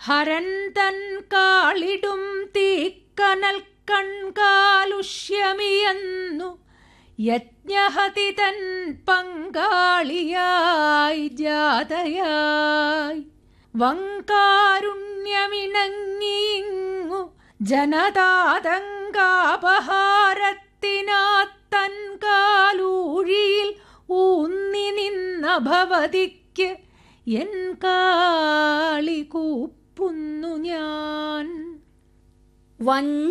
ഹരൻ തൻ കാളിടും തീക്കനൽ കൺകാലുഷ്യമിയെന്നു യജ്ഞഹതി തൻ പങ്കാളിയായി ജാതയായി വങ്കാരുണ്യമിണങ്ങിയിങ്ങു ജനതാതങ്കാപഹാരത്തിനാത്തൻ കാലൂഴിയിൽ ഊന്നി നിന്ന ഭവതിക്ക് എൻ കാളി കൂപ്പുന്നു ഞാൻ വഞ്ച